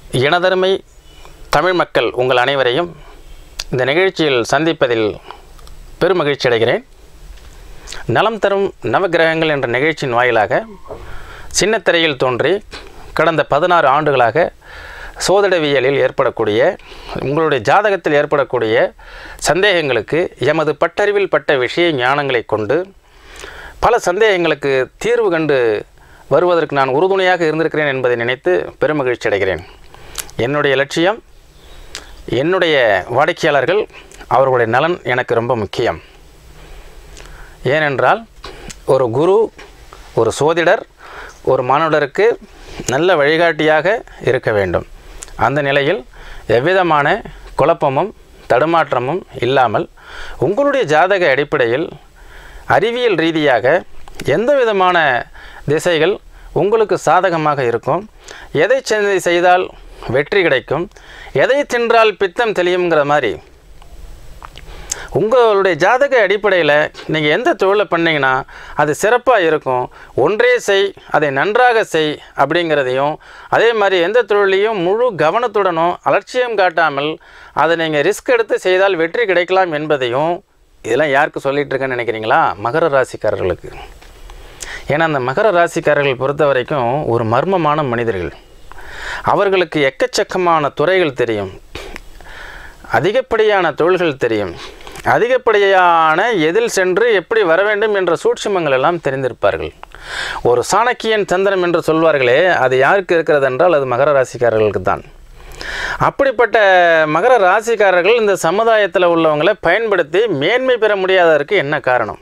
எனதருமை தமிழ் மக்கள் உங்கள் அனைவரையும் இந்த நிகழ்ச்சியில் சந்திப்பதில் பெருமகிழ்ச்சி அடைகிறேன் நலம் தரும் நவகிரகங்கள் என்ற நிகழ்ச்சியின் வாயிலாக சின்னத்திரையில் தோன்றி கடந்த பதினாறு ஆண்டுகளாக சோதிடவியலில் ஏற்படக்கூடிய உங்களுடைய ஜாதகத்தில் ஏற்படக்கூடிய சந்தேகங்களுக்கு எமது பட்டறிவில் பட்ட விஷய ஞானங்களை கொண்டு பல சந்தேகங்களுக்கு தீர்வு கண்டு வருவதற்கு நான் உறுதுணையாக இருந்திருக்கிறேன் என்பதை நினைத்து பெருமகிழ்ச்சி அடைகிறேன் என்னுடைய லட்சியம் என்னுடைய வாடிக்கையாளர்கள் அவர்களுடைய நலன் எனக்கு ரொம்ப முக்கியம் ஏனென்றால் ஒரு குரு ஒரு சோதிடர் ஒரு மானுடருக்கு நல்ல வழிகாட்டியாக இருக்க வேண்டும் அந்த நிலையில் எவ்விதமான குழப்பமும் தடுமாற்றமும் இல்லாமல் உங்களுடைய ஜாதக அடிப்படையில் அறிவியல் ரீதியாக எந்த விதமான திசைகள் உங்களுக்கு சாதகமாக இருக்கும் எதை செ- செய்தால் வெற்றி கிடைக்கும் எதை தின்றால் பித்தம் தெளியுங்கிற மாதிரி உங்களுடைய ஜாதக அடிப்படையில் நீங்கள் எந்த தொழிலை பண்ணீங்கன்னா அது சிறப்பாக இருக்கும் ஒன்றே செய் அதை நன்றாக செய் அப்படிங்கிறதையும் அதே மாதிரி எந்த தொழிலையும் முழு கவனத்துடனும் அலட்சியம் காட்டாமல் அதை நீங்கள் ரிஸ்க் எடுத்து செய்தால் வெற்றி கிடைக்கலாம் என்பதையும் இதெல்லாம் யாருக்கு சொல்லிட்டு இருக்கேன்னு நினைக்கிறீங்களா மகர ராசிக்காரர்களுக்கு ஏன்னா அந்த மகர ராசிக்காரர்கள் பொறுத்த வரைக்கும் ஒரு மர்மமான மனிதர்கள் அவர்களுக்கு எக்கச்சக்கமான துறைகள் தெரியும் அதிகப்படியான தொழில்கள் தெரியும் அதிகப்படியான எதில் சென்று எப்படி வர வேண்டும் என்ற சூட்சுமங்கள் எல்லாம் தெரிந்திருப்பார்கள் ஒரு சாணக்கியன் சந்திரம் என்று சொல்வார்களே அது யாருக்கு இருக்கிறது என்றால் அது மகர ராசிக்காரர்களுக்கு தான் அப்படிப்பட்ட மகர ராசிக்காரர்கள் இந்த சமுதாயத்தில் உள்ளவங்களை பயன்படுத்தி மேன்மை பெற முடியாததற்கு என்ன காரணம்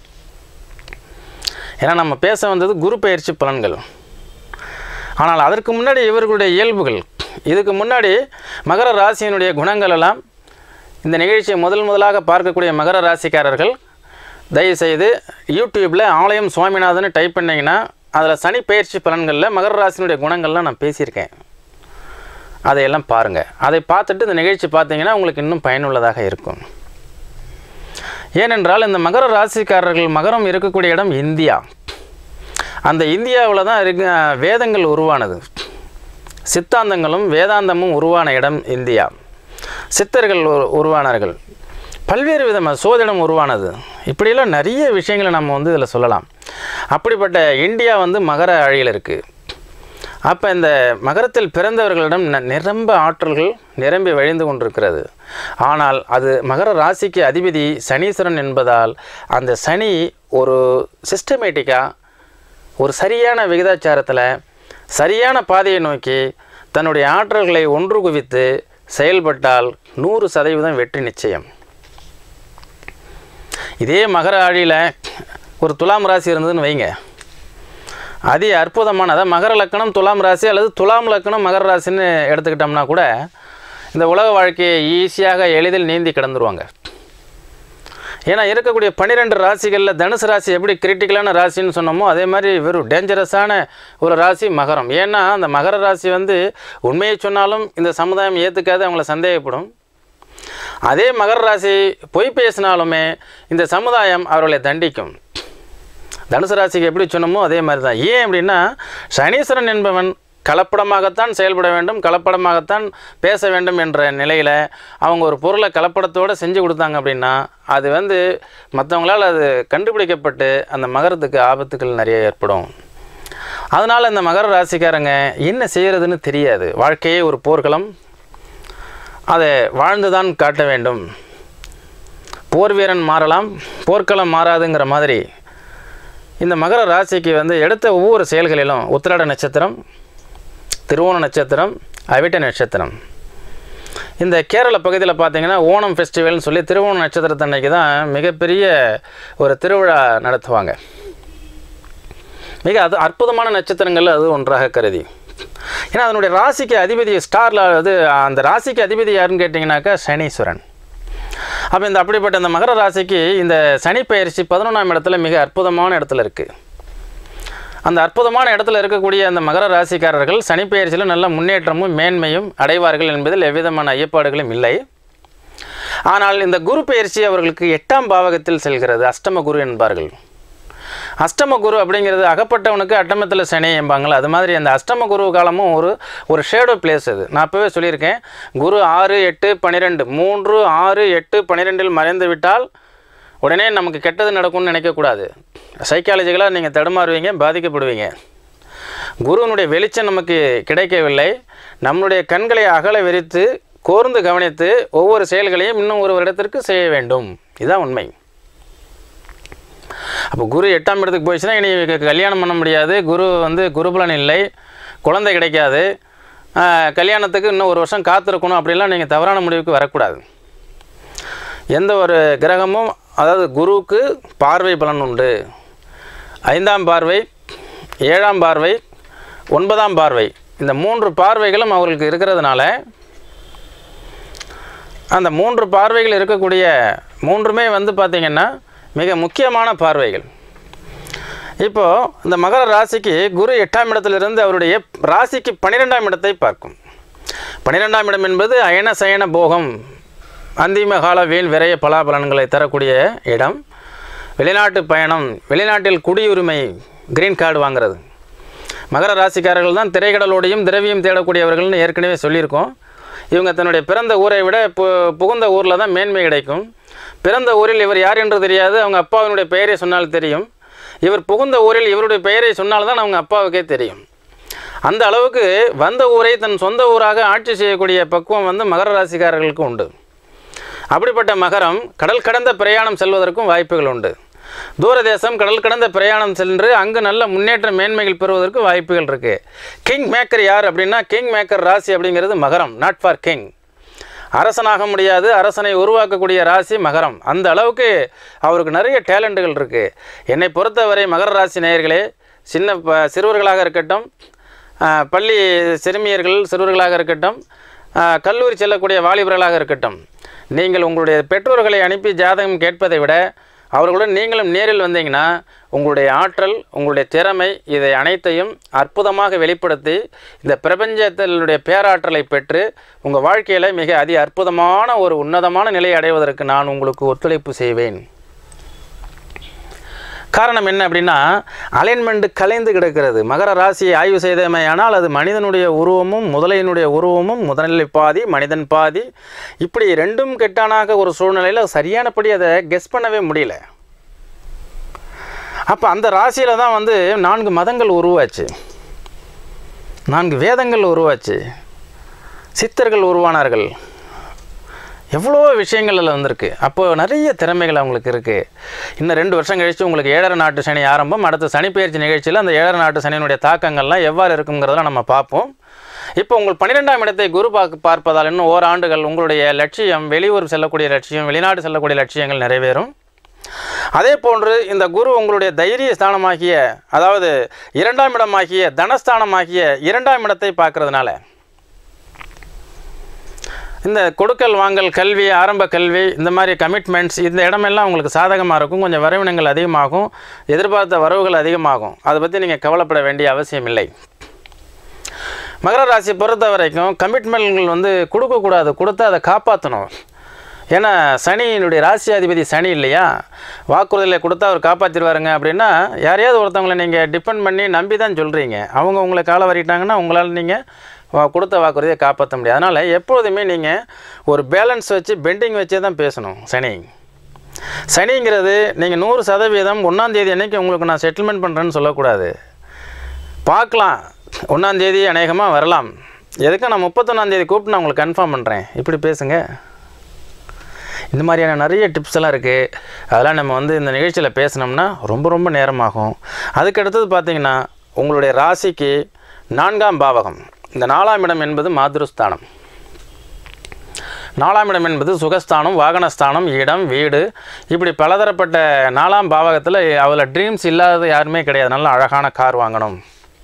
ஏன்னா நம்ம பேச வந்தது குரு பயிற்சி பலன்கள் ஆனால் அதற்கு முன்னாடி இவர்களுடைய இயல்புகள் இதுக்கு முன்னாடி மகர ராசியினுடைய குணங்கள் எல்லாம் இந்த நிகழ்ச்சியை முதல் முதலாக பார்க்கக்கூடிய மகர ராசிக்காரர்கள் தயவுசெய்து யூடியூப்பில் ஆலயம் சுவாமிநாதன் டைப் பண்ணிங்கன்னா அதில் சனி பயிற்சி பலன்களில் மகர ராசியினுடைய குணங்கள்லாம் நான் பேசியிருக்கேன் அதையெல்லாம் பாருங்கள் அதை பார்த்துட்டு இந்த நிகழ்ச்சி பார்த்தீங்கன்னா உங்களுக்கு இன்னும் பயனுள்ளதாக இருக்கும் ஏனென்றால் இந்த மகர ராசிக்காரர்கள் மகரம் இருக்கக்கூடிய இடம் இந்தியா அந்த இந்தியாவில் தான் இருக்க வேதங்கள் உருவானது சித்தாந்தங்களும் வேதாந்தமும் உருவான இடம் இந்தியா சித்தர்கள் உரு- உருவானார்கள் பல்வேறு விதமாக சோதிடம் உருவானது இப்படியெல்லாம் நிறைய விஷயங்களை நம்ம வந்து இதில் சொல்லலாம் அப்படிப்பட்ட இந்தியா வந்து மகர அழியில் இருக்குது அப்போ இந்த மகரத்தில் பிறந்தவர்களிடம் ந- நிரம்ப ஆற்றல்கள் நிரம்பி வழிந்து கொண்டிருக்கிறது ஆனால் அது மகர ராசிக்கு அதிபதி சனீஸ்வரன் என்பதால் அந்த சனி ஒரு சிஸ்டமேட்டிக்காக ஒரு சரியான விகிதாச்சாரத்தில் சரியான பாதையை நோக்கி தன்னுடைய ஆற்றல்களை ஒன்று குவித்து செயல்பட்டால் நூறு சதவீதம் வெற்றி நிச்சயம் இதே மகர ஆழியில் ஒரு துலாம் ராசி இருந்ததுன்னு வைங்க அதி அற்புதமான அதாவது மகர லக்கணம் துலாம் ராசி அல்லது துலாம் லக்கணம் மகர ராசின்னு எடுத்துக்கிட்டோம்னா கூட இந்த உலக வாழ்க்கையை ஈஸியாக எளிதில் நீந்தி கடந்துருவாங்க ஏன்னா இருக்கக்கூடிய பன்னிரெண்டு ராசிகளில் தனுசு ராசி எப்படி கிரிட்டிக்கலான ராசின்னு சொன்னோமோ அதே மாதிரி வெறும் டேஞ்சரஸான ஒரு ராசி மகரம் ஏன்னா அந்த மகர ராசி வந்து உண்மையை சொன்னாலும் இந்த சமுதாயம் ஏற்றுக்காது அவங்கள சந்தேகப்படும் அதே மகர ராசி பொய் பேசினாலுமே இந்த சமுதாயம் அவர்களை தண்டிக்கும் தனுசு ராசிக்கு எப்படி சொன்னோமோ அதே மாதிரி தான் ஏன் அப்படின்னா சனீஸ்வரன் என்பவன் கலப்படமாகத்தான் செயல்பட வேண்டும் கலப்படமாகத்தான் பேச வேண்டும் என்ற நிலையில் அவங்க ஒரு பொருளை கலப்படத்தோடு செஞ்சு கொடுத்தாங்க அப்படின்னா அது வந்து மற்றவங்களால் அது கண்டுபிடிக்கப்பட்டு அந்த மகரத்துக்கு ஆபத்துகள் நிறைய ஏற்படும் அதனால் இந்த மகர ராசிக்காரங்க என்ன செய்கிறதுன்னு தெரியாது வாழ்க்கையே ஒரு போர்க்களம் அதை வாழ்ந்துதான் காட்ட வேண்டும் போர் வீரன் மாறலாம் போர்க்களம் மாறாதுங்கிற மாதிரி இந்த மகர ராசிக்கு வந்து எடுத்த ஒவ்வொரு செயல்களிலும் உத்திராட நட்சத்திரம் திருவோண நட்சத்திரம் அவிட்ட நட்சத்திரம் இந்த கேரள பகுதியில் பார்த்தீங்கன்னா ஓணம் ஃபெஸ்டிவல்னு சொல்லி திருவோண நட்சத்திரத்தன்னைக்கு தான் மிகப்பெரிய ஒரு திருவிழா நடத்துவாங்க மிக அது அற்புதமான நட்சத்திரங்கள் அது ஒன்றாக கருதி ஏன்னா அதனுடைய ராசிக்கு அதிபதி ஸ்டாரில் அது அந்த ராசிக்கு அதிபதி யாருன்னு கேட்டிங்கனாக்கா சனீஸ்வரன் அப்போ இந்த அப்படிப்பட்ட இந்த மகர ராசிக்கு இந்த சனி பயிற்சி பதினொன்றாம் இடத்துல மிக அற்புதமான இடத்துல இருக்குது அந்த அற்புதமான இடத்துல இருக்கக்கூடிய அந்த மகர ராசிக்காரர்கள் சனி பயிற்சியில் நல்ல முன்னேற்றமும் மேன்மையும் அடைவார்கள் என்பதில் எவ்விதமான ஐயப்பாடுகளும் இல்லை ஆனால் இந்த குரு பயிற்சி அவர்களுக்கு எட்டாம் பாவகத்தில் செல்கிறது அஷ்டம குரு என்பார்கள் அஷ்டம குரு அப்படிங்கிறது அகப்பட்டவனுக்கு அட்டமத்தில் சனி என்பாங்களா அது மாதிரி அந்த அஷ்டம குரு காலமும் ஒரு ஒரு ஷேடோ பிளேஸ் அது நான் அப்போவே சொல்லியிருக்கேன் குரு ஆறு எட்டு பன்னிரெண்டு மூன்று ஆறு எட்டு பன்னிரெண்டில் மறைந்து விட்டால் உடனே நமக்கு கெட்டது நடக்கும்னு நினைக்கக்கூடாது சைக்காலஜிக்கலாக நீங்கள் தடுமாறுவீங்க பாதிக்கப்படுவீங்க குருவினுடைய வெளிச்சம் நமக்கு கிடைக்கவில்லை நம்முடைய கண்களை அகல விரித்து கோர்ந்து கவனித்து ஒவ்வொரு செயல்களையும் இன்னும் ஒரு வருடத்திற்கு செய்ய வேண்டும் இதுதான் உண்மை அப்போ குரு எட்டாம் இடத்துக்கு போயிடுச்சுன்னா இனி க- கல்யாணம் பண்ண முடியாது குரு வந்து குருபலன் இல்லை குழந்தை கிடைக்காது ஆஹ், கல்யாணத்துக்கு இன்னும் ஒரு வருஷம் காத்திருக்கணும் அப்படிலாம் நீங்கள் தவறான முடிவுக்கு வரக்கூடாது எந்த ஒரு கிரகமும் அதாவது குருவுக்கு பார்வை பலன் உண்டு ஐந்தாம் பார்வை ஏழாம் பார்வை ஒன்பதாம் பார்வை இந்த மூன்று பார்வைகளும் அவர்களுக்கு இருக்கிறதுனால அந்த மூன்று பார்வைகள் இருக்கக்கூடிய மூன்றுமே வந்து பார்த்திங்கன்னா மிக முக்கியமான பார்வைகள் இப்போது இந்த மகர ராசிக்கு குரு எட்டாம் இடத்திலிருந்து அவருடைய ராசிக்கு பன்னிரெண்டாம் இடத்தை பார்க்கும் பன்னிரெண்டாம் இடம் என்பது அயன சயன போகம் அந்திம கால வீண் விரைய பலாபலன்களை தரக்கூடிய இடம் வெளிநாட்டு பயணம் வெளிநாட்டில் குடியுரிமை கிரீன் கார்டு வாங்குறது மகர ராசிக்காரர்கள் தான் திரைக்கடலோடையும் திரவியம் தேடக்கூடியவர்கள்னு ஏற்கனவே சொல்லியிருக்கோம் இவங்க தன்னுடைய பிறந்த ஊரை விட பு புகுந்த ஊரில் தான் மேன்மை கிடைக்கும் பிறந்த ஊரில் இவர் யார் என்று தெரியாது அவங்க அப்பாவினுடைய பெயரை சொன்னால் தெரியும் இவர் புகுந்த ஊரில் இவருடைய பெயரை சொன்னால்தான் அவங்க அப்பாவுக்கே தெரியும் அந்த அளவுக்கு வந்த ஊரை தன் சொந்த ஊராக ஆட்சி செய்யக்கூடிய பக்குவம் வந்து மகர ராசிக்காரர்களுக்கு உண்டு அப்படிப்பட்ட மகரம் கடல் கடந்த பிரயாணம் செல்வதற்கும் வாய்ப்புகள் உண்டு தூரதேசம் கடல் கடந்த பிரயாணம் சென்று அங்கு நல்ல முன்னேற்ற மேன்மைகள் பெறுவதற்கு வாய்ப்புகள் இருக்குது கிங் மேக்கர் யார் அப்படின்னா கிங் மேக்கர் ராசி அப்படிங்கிறது மகரம் நாட் ஃபார் கிங் அரசனாக முடியாது அரசனை உருவாக்கக்கூடிய ராசி மகரம் அந்த அளவுக்கு அவருக்கு நிறைய டேலண்ட்டுகள் இருக்குது என்னை பொறுத்தவரை மகர ராசி நேயர்களே சின்ன ப சிறுவர்களாக இருக்கட்டும் ஆஹ், பள்ளி சிறுமியர்கள் சிறுவர்களாக இருக்கட்டும் ஆஹ், கல்லூரி செல்லக்கூடிய வாலிபர்களாக இருக்கட்டும் நீங்கள் உங்களுடைய பெற்றோர்களை அனுப்பி ஜாதகம் கேட்பதை விட அவர்களுடன் நீங்களும் நேரில் வந்தீங்கன்னா உங்களுடைய ஆற்றல் உங்களுடைய திறமை இதை அனைத்தையும் அற்புதமாக வெளிப்படுத்தி இந்த பிரபஞ்சத்தினுடைய பேராற்றலை பெற்று உங்கள் வாழ்க்கையில் மிக அதி அற்புதமான ஒரு உன்னதமான நிலையை அடைவதற்கு நான் உங்களுக்கு ஒத்துழைப்பு செய்வேன் காரணம் என்ன அப்படின்னா அலைன்மெண்ட் கலைந்து கிடக்கிறது மகர ராசியை ஆய்வு செய்தமையானால் அது மனிதனுடைய உருவமும் முதலையினுடைய உருவமும் முதல்நிலை பாதி மனிதன் பாதி இப்படி ரெண்டும் கெட்டானாக ஒரு சூழ்நிலையில் சரியானபடி அதை கெஸ் பண்ணவே முடியல அப்போ அந்த ராசியில் தான் வந்து நான்கு மதங்கள் உருவாச்சு நான்கு வேதங்கள் உருவாச்சு சித்தர்கள் உருவானார்கள் எவ்வளோ விஷயங்கள் அதில் வந்திருக்கு அப்போ நிறைய திறமைகள் அவங்களுக்கு இருக்குது இன்னும் ரெண்டு வருஷம் கழித்து உங்களுக்கு ஏழரை நாட்டு சனி ஆரம்பம் அடுத்த சனிப்பெயர்ச்சி நிகழ்ச்சியில் அந்த ஏழரை நாட்டு சனியினுடைய தாக்கங்கள்லாம் எவ்வாறு இருக்குங்கிறதெல்லாம் நம்ம பார்ப்போம் இப்போ உங்கள் பன்னிரெண்டாம் இடத்தை குரு பார்க்க பார்ப்பதால் இன்னும் ஓராண்டுகள் உங்களுடைய லட்சியம் வெளியூர் செல்லக்கூடிய லட்சியம் வெளிநாடு செல்லக்கூடிய லட்சியங்கள் நிறைவேறும் அதே போன்று இந்த குரு உங்களுடைய தைரிய ஸ்தானமாகிய அதாவது இரண்டாம் இடமாகிய தனஸ்தானமாகிய இரண்டாம் இடத்தை பார்க்கறதுனால இந்த கொடுக்கல் வாங்கல் கல்வி ஆரம்ப கல்வி இந்த மாதிரி கமிட்மெண்ட்ஸ் இந்த இடமெல்லாம் உங்களுக்கு சாதகமாக இருக்கும் கொஞ்சம் வரவினங்கள் அதிகமாகும் எதிர்பார்த்த வரவுகள் அதிகமாகும் அதை பற்றி நீங்கள் கவலைப்பட வேண்டிய அவசியம் இல்லை மகர ராசி பொறுத்த வரைக்கும் கமிட்மெண்ட்கள் வந்து கொடுக்கக்கூடாது கொடுத்தா அதை காப்பாற்றணும் ஏன்னா சனியினுடைய ராசியாதிபதி சனி இல்லையா வாக்குறுதியில் கொடுத்தா அவர் காப்பாற்றிடுவாருங்க அப்படின்னா யாரையாவது ஒருத்தவங்களை நீங்கள் டிபெண்ட் பண்ணி நம்பி தான் சொல்கிறீங்க அவங்க உங்களை காலை வரிட்டாங்கன்னா உங்களால் நீங்கள் வா- கொடுத்த வாக்குறுதியை காப்பாற்ற முடியாது அதனால் எப்பொழுதுமே நீங்கள் ஒரு பேலன்ஸ் வச்சு பெண்டிங் வச்சே தான் பேசணும் சனி சனிங்கிறது நீங்கள் நூறு சதவீதம் ஒன்றாந்தேதி அன்னைக்கு உங்களுக்கு நான் செட்டில்மெண்ட் பண்ணுறேன்னு சொல்லக்கூடாது பார்க்கலாம் ஒன்றாந்தேதி அநேகமாக வரலாம் எதுக்கு நான் முப்பத்தொன்னாந்தேதி கூப்பிட்டு நான் உங்களுக்கு கன்ஃபார்ம் பண்ணுறேன் இப்படி பேசுங்க இந்த மாதிரியான நிறைய டிப்ஸ் எல்லாம் இருக்குது அதெல்லாம் நம்ம வந்து இந்த நிகழ்ச்சியில் பேசினோம்னா ரொம்ப ரொம்ப நேரமாகும் அதுக்கு அடுத்தது பார்த்தீங்கன்னா உங்களுடைய ராசிக்கு நான்காம் பாவகம் இந்த நாலாம் இடம் என்பது மாதுருஸ்தானம் நாலாம் இடம் என்பது சுகஸ்தானம் வாகனஸ்தானம் இடம் வீடு இப்படி பலதரப்பட்ட நாலாம் பாவகத்தில் அதில் ட்ரீம்ஸ் இல்லாதது யாருமே கிடையாது நல்ல அழகான கார் வாங்கணும்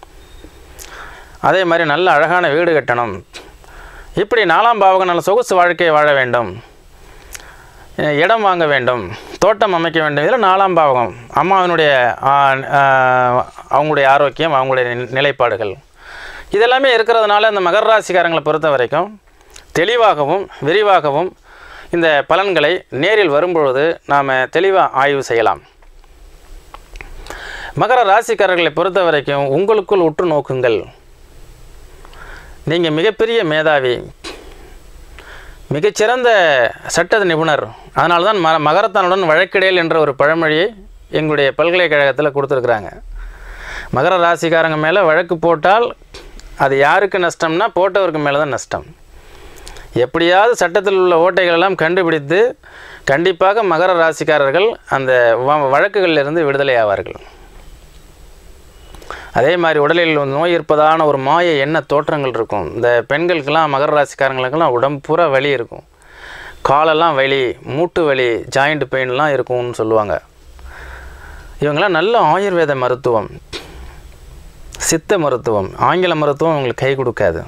அதே மாதிரி நல்ல அழகான வீடு கட்டணும் இப்படி நாலாம் பாவகம் நல்ல சொகுசு வாழ்க்கையை வாழ வேண்டும் அஹ் இடம் வாங்க வேண்டும் தோட்டம் அமைக்க வேண்டும் இதில் நாலாம் பாவகம் அம்மாவினுடைய ஆ, ஆ, அவங்களுடைய ஆரோக்கியம் அவங்களுடைய நி- நிலைப்பாடுகள் இதெல்லாமே இருக்கிறதுனால இந்த மகர ராசிக்காரங்களை பொறுத்த வரைக்கும் தெளிவாகவும் விரிவாகவும் இந்த பலன்களை நேரில் வரும்பொழுது நாம் தெளிவாக ஆய்வு செய்யலாம் மகர ராசிக்காரர்களை பொறுத்த வரைக்கும் உங்களுக்குள் உற்று நோக்குங்கள் நீங்கள் மிகப்பெரிய மேதாவி மிகச்சிறந்த சட்ட நிபுணர் அதனால தான் ம மகரத்தானுடன் வழக்கிடையல் என்ற ஒரு பழமொழியை எங்களுடைய பல்கலைக்கழகத்தில் கொடுத்துருக்குறாங்க மகர ராசிக்காரங்க மேலே வழக்கு போட்டால் அது யாருக்கு நஷ்டம்னா போட்டவருக்கு மேலே தான் நஷ்டம் எப்படியாவது சட்டத்தில் உள்ள ஓட்டைகள் எல்லாம் கண்டுபிடித்து கண்டிப்பாக மகர ராசிக்காரர்கள் அந்த வ- வழக்குகளிலிருந்து விடுதலை ஆவார்கள் அதே மாதிரி உடலில் நோய் இருப்பதான ஒரு மாய எண்ண தோற்றங்கள் இருக்கும் இந்த பெண்களுக்கெல்லாம் மகர ராசிக்காரங்களுக்கெல்லாம் உடம்பு பூரா வலி இருக்கும் காலெல்லாம் வலி மூட்டு வலி ஜாயிண்ட் பெயின்லாம் இருக்கும்னு சொல்லுவாங்க இவங்கெல்லாம் நல்ல ஆயுர்வேத மருத்துவம் சித்த மருத்துவம் ஆங்கில மருத்துவம் அவங்களுக்கு கை கொடுக்காது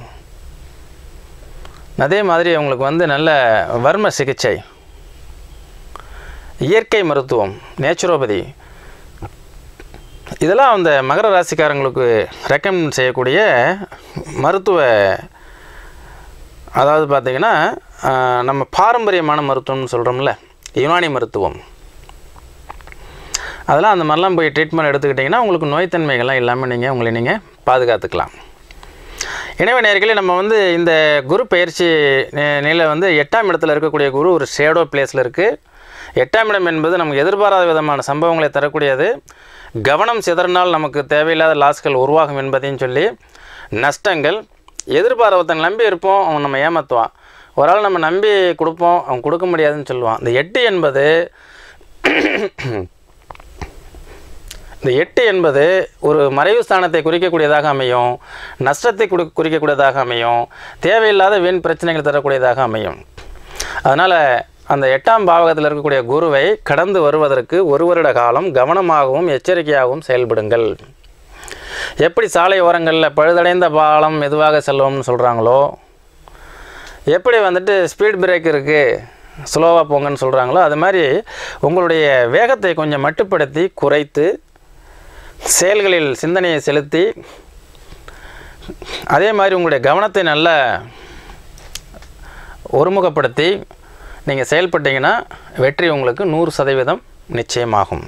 அதே மாதிரி அவங்களுக்கு வந்து நல்ல வர்ம சிகிச்சை இயற்கை மருத்துவம் நேச்சுரோபதி இதெல்லாம் அந்த மகர ராசிக்காரங்களுக்கு ரெக்கமெண்ட் செய்யக்கூடிய மருத்துவ அதாவது பார்த்திங்கன்னா ஆஹ், நம்ம பாரம்பரியமான மருத்துவம்னு சொல்கிறோம்ல யுனானி மருத்துவம் அதெல்லாம் அந்த மாதிரிலாம் போய் ட்ரீட்மெண்ட் எடுத்துக்கிட்டிங்கன்னா உங்களுக்கு நோய்த்தன்மைகள்லாம் இல்லாமல் நீங்கள் உங்களை நீங்கள் பாதுகாத்துக்கலாம் எனவே நேர்களே நம்ம வந்து இந்த குரு பயிற்சி நி- நிலை வந்து எட்டாம் இடத்துல இருக்கக்கூடிய குரு ஒரு ஷேடோ பிளேஸில் இருக்குது எட்டாம் இடம் என்பது நமக்கு எதிர்பாராத விதமான சம்பவங்களை தரக்கூடியது கவனம் சிதறினால் நமக்கு தேவையில்லாத லாஸ்கள் உருவாகும் என்பதையும் சொல்லி நஷ்டங்கள் எதிர்பாராத ஒருத்தன் நம்பி இருப்போம் அவன் நம்ம ஏமாற்றுவான் ஒரு ஆள் நம்ம நம்பி கொடுப்போம் அவன் கொடுக்க முடியாதுன்னு சொல்லுவான் இந்த எட்டு என்பது இந்த எட்டு என்பது ஒரு மறைவு ஸ்தானத்தை குறிக்கக்கூடியதாக அமையும் நஷ்டத்தை குடு குறிக்கக்கூடியதாக அமையும் தேவையில்லாத வீண் பிரச்சனைகள் தரக்கூடியதாக அமையும் அதனால் அந்த எட்டாம் பாவகத்தில் இருக்கக்கூடிய குருவை கடந்து வருவதற்கு ஒரு வருட காலம் கவனமாகவும் எச்சரிக்கையாகவும் செயல்படுங்கள் எப்படி சாலை ஓரங்களில் பழுதடைந்த பாலம் மெதுவாக செல்லும்னு சொல்கிறாங்களோ எப்படி வந்துட்டு ஸ்பீட் பிரேக் இருக்குது ஸ்லோவாக போங்கன்னு சொல்கிறாங்களோ அது மாதிரி உங்களுடைய வேகத்தை கொஞ்சம் மட்டுப்படுத்தி குறைத்து செயல்களில் சிந்தனையை செலுத்தி அதே மாதிரி உங்களுடைய கவனத்தை நல்லா ஒருமுகப்படுத்தி நீங்கள் செயல்பட்டீங்கன்னா வெற்றி உங்களுக்கு நூறு சதவீதம் நிச்சயமாகும்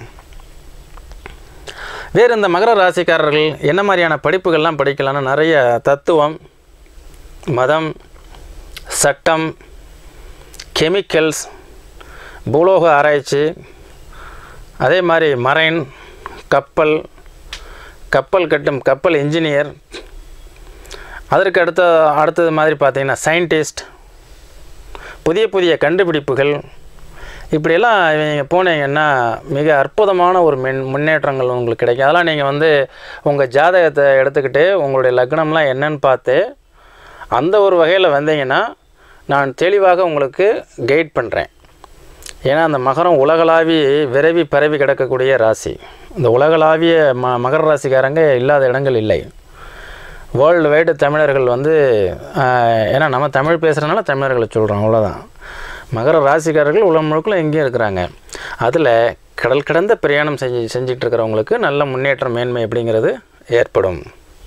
வேறு இந்த மகர ராசிக்காரர்கள் என்ன மாதிரியான படிப்புகள்லாம் படிக்கலாம்னா நிறைய தத்துவம் மதம் சட்டம் கெமிக்கல்ஸ் பூலோக ஆராய்ச்சி அதே மாதிரி மரைன் கப்பல் கப்பல் கட்டும் கப்பல் இன்ஜினியர் அதற்கு அடுத்த அடுத்தது மாதிரி பார்த்தீங்கன்னா சயின்டிஸ்ட் புதிய புதிய கண்டுபிடிப்புகள் இப்படியெல்லாம் நீங்கள் போனீங்கன்னா மிக அற்புதமான ஒரு மின் முன்னேற்றங்கள் உங்களுக்கு கிடைக்கும் அதெல்லாம் நீங்கள் வந்து உங்கள் ஜாதகத்தை எடுத்துக்கிட்டு உங்களுடைய லக்னம்லாம் என்னன்னு பார்த்து அந்த ஒரு வகையில் வந்தீங்கன்னா நான் தெளிவாக உங்களுக்கு கைட் பண்ணுறேன் ஏன்னா அந்த மகரம் உலகளாவி விரைவி பரவி கிடக்கக்கூடிய ராசி இந்த உலகளாவிய ம மகர ராசிக்காரங்க இல்லாத இடங்கள் இல்லை வேர்ல்டு வைடு தமிழர்கள் வந்து ஆஹ், ஏன்னா நம்ம தமிழ் பேசுகிறனால தமிழர்களை சொல்கிறோம் அவ்வளோதான் மகர ராசிக்காரர்கள் உலகம் முழுக்கில் எங்கேயும் இருக்கிறாங்க அதில் கடல் கடந்த பிரயாணம் செஞ்சு செஞ்சுட்டு இருக்கிறவங்களுக்கு நல்ல முன்னேற்றம் மேன்மை அப்படிங்கிறது ஏற்படும்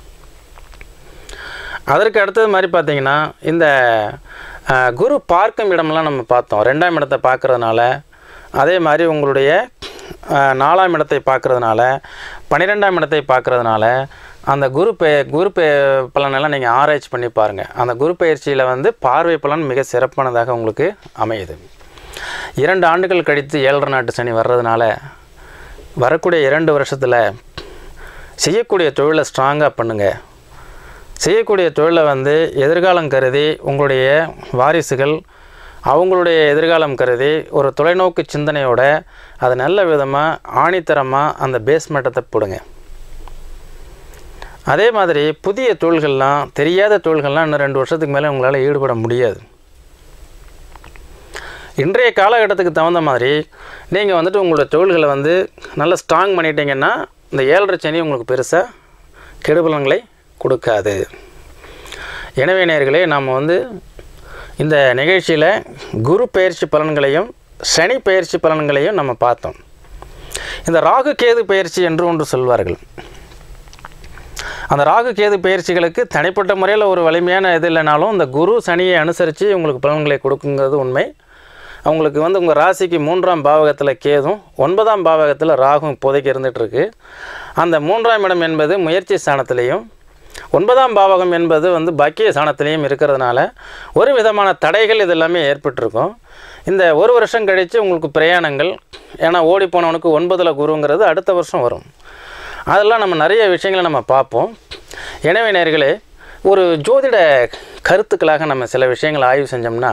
அதற்கு அடுத்தது மாதிரி பார்த்தீங்கன்னா இந்த அஹ், குரு பார்க்கும் இடம்லாம் நம்ம பார்த்தோம் ரெண்டாம் இடத்தை பார்க்கறதுனால அதே மாதிரி உங்களுடைய அஹ், நாலாம் இடத்தை பார்க்கறதுனால பன்னிரெண்டாம் இடத்தை பார்க்கறதுனால அந்த குரு பெ குரு பெ பலனெல்லாம் நீங்கள் ஆராய்ச்சி பண்ணி பாருங்கள் அந்த குரு பயிற்சியில் வந்து பார்வை பலன் மிக சிறப்பானதாக உங்களுக்கு அமையுது இரண்டு ஆண்டுகள் கழித்து ஏழரை நாட்டு சனி வர்றதுனால வரக்கூடிய இரண்டு வருஷத்தில் செய்யக்கூடிய தொழிலை ஸ்ட்ராங்காக பண்ணுங்கள் செய்யக்கூடிய தொழிலை வந்து எதிர்காலம் கருதி உங்களுடைய வாரிசுகள் அவங்களுடைய எதிர்காலம் கருதி ஒரு தொலைநோக்கு சிந்தனையோட அதை நல்ல விதமாக ஆணித்தரமாக அந்த பேஸ்மெட்டத்தை போடுங்க அதே மாதிரி புதிய தொழில்கள்லாம் தெரியாத தொழில்கள்லாம் இன்னும் ரெண்டு வருஷத்துக்கு மேலே உங்களால் ஈடுபட முடியாது இன்றைய காலகட்டத்துக்கு தகுந்த மாதிரி நீங்கள் வந்துட்டு உங்களோட தொழில்களை வந்து நல்லா ஸ்ட்ராங் பண்ணிட்டீங்கன்னா இந்த ஏழரை சனி உங்களுக்கு பெருசாக கெடுபலன்களை கொடுக்காது எனவே நேர்களே நாம் வந்து இந்த நிகழ்ச்சியில் குரு பயிற்சி பலன்களையும் சனி பயிற்சி பலன்களையும் நம்ம பார்த்தோம் இந்த ராகு கேது பயிற்சி என்று ஒன்று சொல்வார்கள் அந்த ராகு கேது பயிற்சிகளுக்கு தனிப்பட்ட முறையில் ஒரு வலிமையான இது இல்லைனாலும் இந்த குரு சனியை அனுசரித்து உங்களுக்கு பலன்களை கொடுக்குங்கிறது உண்மை அவங்களுக்கு வந்து உங்கள் ராசிக்கு மூன்றாம் பாவகத்தில் கேதும் ஒன்பதாம் பாவகத்தில் ராகும் இப்போதைக்கு இருந்துகிட்ருக்கு அந்த மூன்றாம் இடம் என்பது முயற்சி ஸ்தானத்திலையும் ஒன்பதாம் பாவகம் என்பது வந்து பாக்கிய ஸ்தானத்திலையும் இருக்கிறதுனால ஒரு விதமான தடைகள் இது எல்லாமே ஏற்பட்டிருக்கும் இந்த ஒரு வருஷம் கழித்து உங்களுக்கு பிரயாணங்கள் ஏன்னா ஓடி போனவனுக்கு ஒன்பதில் குருங்கிறது அடுத்த வருஷம் வரும் அதெல்லாம் நம்ம நிறைய விஷயங்களை நம்ம பார்ப்போம் எனவே நேர்களே ஒரு ஜோதிட கருத்துக்களாக நம்ம சில விஷயங்களை ஆய்வு செஞ்சோம்னா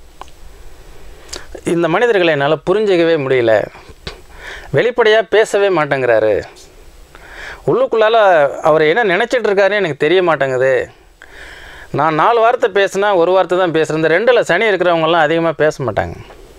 இந்த மனிதர்களை என்னால் புரிஞ்சிக்கவே முடியல வெளிப்படையாக பேசவே மாட்டேங்கிறாரு உள்ளுக்குள்ளால் அவர் என்ன நினச்சிட்டு இருக்காருன்னு எனக்கு தெரிய மாட்டேங்குது நான் நாலு வார்த்தை பேசினா ஒரு வார்த்தை தான் பேசுகிறேன் இந்த ரெண்டில் சனி இருக்கிறவங்கலாம் அதிகமாக பேச மாட்டாங்க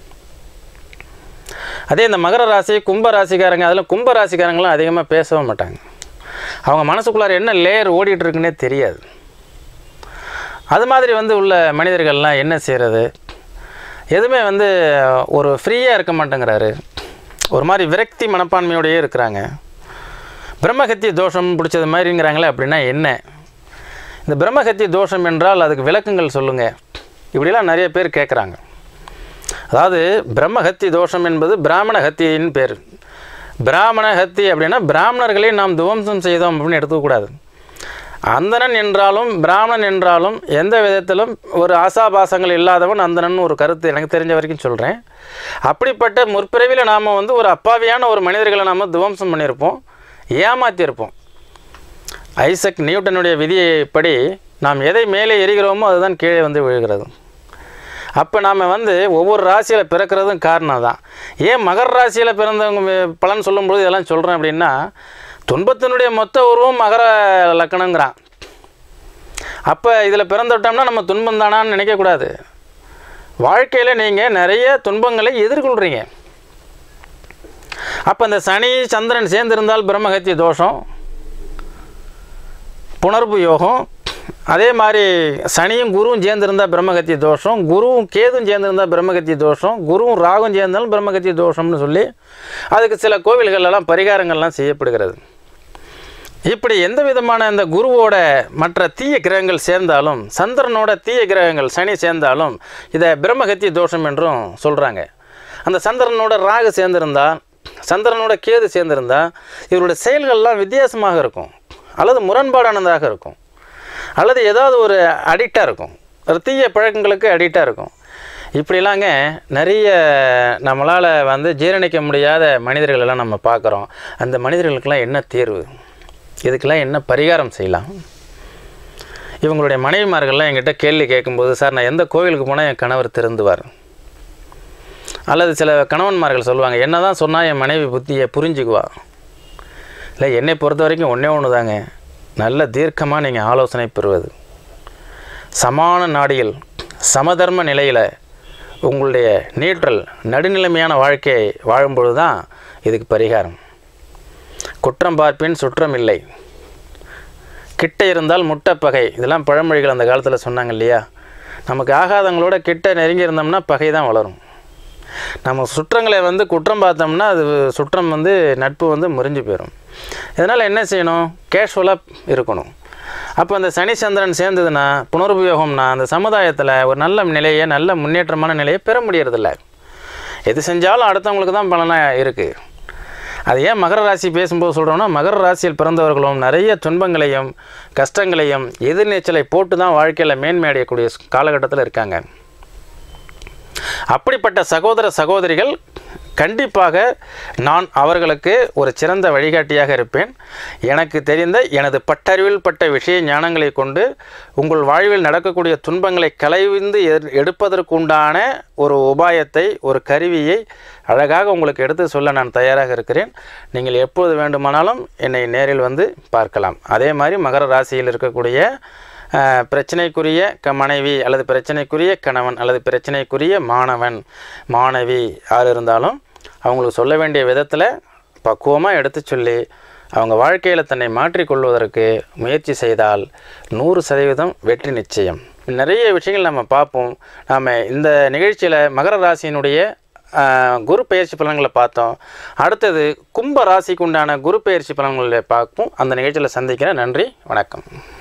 அதே இந்த மகர ராசி கும்ப ராசிக்காரங்க அதில் கும்ப ராசிக்காரங்களாம் அதிகமாக பேசவே மாட்டாங்க அவங்க மனசுக்குள்ளார என்ன லேயர் ஓடிட்டு இருக்குன்னே தெரியாது அது மாதிரி வந்து உள்ள மனிதர்கள்லாம் என்ன செய்கிறது எதுவுமே வந்து ஒரு ஃப்ரீயாக இருக்க மாட்டேங்கிறாரு ஒரு மாதிரி விரக்தி மனப்பான்மையோடையே இருக்கிறாங்க பிரம்மஹத்தி தோஷம் பிடிச்சது மாதிரிங்கிறாங்களே அப்படின்னா என்ன இந்த பிரம்மஹத்தி தோஷம் என்றால் அதுக்கு விளக்கங்கள் சொல்லுங்கள் இப்படிலாம் நிறைய பேர் கேட்குறாங்க அதாவது பிரம்மஹத்தி தோஷம் என்பது பிராமண ஹத்தியின் பேர் பிராமண ஹத்தி அப்படின்னா பிராமணர்களை நாம் துவம்சம் செய்தோம் அப்படின்னு எடுத்துக்கக்கூடாது அந்தணன் என்றாலும் பிராமணன் என்றாலும் எந்த விதத்திலும் ஒரு ஆசாபாசங்கள் இல்லாதவன் அந்தணன் ஒரு கருத்து எனக்கு தெரிஞ்ச வரைக்கும் சொல்கிறேன் அப்படிப்பட்ட முற்பிறவியில் நாம் வந்து ஒரு அப்பாவியான ஒரு மனிதர்களை நாம் துவம்சம் பண்ணியிருப்போம் ஏமாற்றியிருப்போம் ஐசக் நியூட்டனுடைய விதியைப்படி நாம் எதை மேலே எரிகிறோமோ அதுதான் கீழே வந்து விழுகிறது அப்போ நாம் வந்து ஒவ்வொரு ராசியில் பிறக்கிறதும் காரணம் தான் ஏன் மகர ராசியில் பிறந்தவங்க மே- பலன் சொல்லும்போது இதெல்லாம் சொல்கிறேன் அப்படின்னா துன்பத்தினுடைய மொத்த உருவம் மகர லக்கணங்கிறான் அப்போ இதில் பிறந்துவிட்டோம்னா நம்ம துன்பம் தானான்னு நினைக்கக்கூடாது வாழ்க்கையில் நீங்கள் நிறைய துன்பங்களை எதிர்கொள்கிறீங்க அப்போ இந்த சனி சந்திரன் சேர்ந்திருந்தால் பிரம்மஹத்திய தோஷம் புணர்வு யோகம் அதே மாதிரி சனியும் குருவும் சேர்ந்திருந்தால் பிரம்மகத்திய தோஷம் குருவும் கேதும் சேர்ந்திருந்தால் பிரம்மகத்திய தோஷம் குருவும் ராகும் சேர்ந்தாலும் பிரம்மகத்திய தோஷம்னு சொல்லி அதுக்கு சில கோவில்கள் எல்லாம் பரிகாரங்கள்லாம் செய்யப்படுகிறது இப்படி எந்த விதமான இந்த குருவோட மற்ற தீய கிரகங்கள் சேர்ந்தாலும் சந்திரனோட தீய கிரகங்கள் சனி சேர்ந்தாலும் இதை பிரம்மகத்திய தோஷம் என்றும் சொல்கிறாங்க அந்த சந்திரனோட ராகு சேர்ந்திருந்தா சந்திரனோட கேது சேர்ந்திருந்தா இவருடைய செயல்கள்லாம் வித்தியாசமாக இருக்கும் அல்லது முரண்பாடானதாக இருக்கும் அல்லது ஏதாவது ஒரு அடிக்டாக இருக்கும் ஒரு தீய பழக்கங்களுக்கு அடிக்டாக இருக்கும் இப்படிலாங்க நிறைய நம்மளால் வந்து ஜீரணிக்க முடியாத மனிதர்கள் எல்லாம் நம்ம பார்க்குறோம் அந்த மனிதர்களுக்கெல்லாம் என்ன தீர்வு இதுக்கெல்லாம் என்ன பரிகாரம் செய்யலாம் இவங்களுடைய மனைவிமார்கள்லாம் என்கிட்ட கேள்வி கேட்கும்போது சார் நான் எந்த கோவிலுக்கு போனால் என் கணவர் திருந்துவார் அல்லது சில கணவன்மார்கள் சொல்லுவாங்க என்ன தான் சொன்னால் என் மனைவி புத்தியை புரிஞ்சுக்குவா இல்லை என்னை பொறுத்த வரைக்கும் ஒன்றே ஒன்று தாங்க நல்ல தீர்க்கமாக நீங்கள் ஆலோசனை பெறுவது சமான நாடியில் சமதர்ம நிலையில் உங்களுடைய நீற்றல் நடுநிலைமையான வாழ்க்கையை வாழும்பொழுது தான் இதுக்கு பரிகாரம் குற்றம் பார்ப்பின் சுற்றம் இல்லை கிட்ட இருந்தால் முட்டைப்பகை இதெல்லாம் பழமொழிகள் அந்த காலத்தில் சொன்னாங்க இல்லையா நமக்கு ஆகாதவங்களோட கிட்ட நெருங்கி இருந்தோம்னா பகை தான் வளரும் நம்ம சுற்றங்களை வந்து குற்றம் பார்த்தோம்னா அது சுற்றம் வந்து நட்பு வந்து முறிஞ்சு போயிடும் இதனால் என்ன செய்யணும் கேஷுவலாக இருக்கணும் அப்போ அந்த சனி சந்திரன் சேர்ந்ததுன்னா புனருபயோகம்னா அந்த சமுதாயத்தில் ஒரு நல்ல நிலையை நல்ல முன்னேற்றமான நிலையை பெற முடியறதில்ல எது செஞ்சாலும் அடுத்தவங்களுக்கு தான் பலனாக இருக்குது அது ஏன் மகர ராசி பேசும்போது சொல்கிறோன்னா மகர ராசியில் பிறந்தவர்களும் நிறைய துன்பங்களையும் கஷ்டங்களையும் எதிர்நீச்சலை போட்டு தான் வாழ்க்கையில் மேன்மை அடையக்கூடிய காலகட்டத்தில் இருக்காங்க அப்படிப்பட்ட சகோதர சகோதரிகள் கண்டிப்பாக நான் அவர்களுக்கு ஒரு சிறந்த வழிகாட்டியாக இருப்பேன் எனக்கு தெரிந்த எனது பட்டறிவில் பட்ட விஷய ஞானங்களை கொண்டு உங்கள் வாழ்வில் நடக்கக்கூடிய துன்பங்களை களைவிந்து எ- எடுப்பதற்குண்டான ஒரு உபாயத்தை ஒரு கருவியை அழகாக உங்களுக்கு எடுத்து சொல்ல நான் தயாராக இருக்கிறேன் நீங்கள் எப்போது வேண்டுமானாலும் என்னை நேரில் வந்து பார்க்கலாம் அதே மாதிரி மகர ராசியில் இருக்கக்கூடிய அஹ், பிரச்சனைக்குரிய க மனைவி அல்லது பிரச்சனைக்குரிய கணவன் அல்லது பிரச்சனைக்குரிய மாணவன் மாணவி யார் இருந்தாலும் அவங்களுக்கு சொல்ல வேண்டிய விதத்தில் பக்குவமாக எடுத்து சொல்லி அவங்க வாழ்க்கையில் தன்னை மாற்றிக்கொள்வதற்கு முயற்சி செய்தால் நூறு சதவீதம் வெற்றி நிச்சயம் நிறைய விஷயங்கள் நம்ம பார்ப்போம் நாம் இந்த நிகழ்ச்சியில் மகர ராசியினுடைய ஆஹ், குரு பெயர்ச்சி பலன்களை பார்த்தோம் அடுத்தது கும்ப ராசிக்கு உண்டான குரு பெயர்ச்சி பலன்களை பார்ப்போம் அந்த நிகழ்ச்சியில் சந்திக்கிறேன் நன்றி வணக்கம்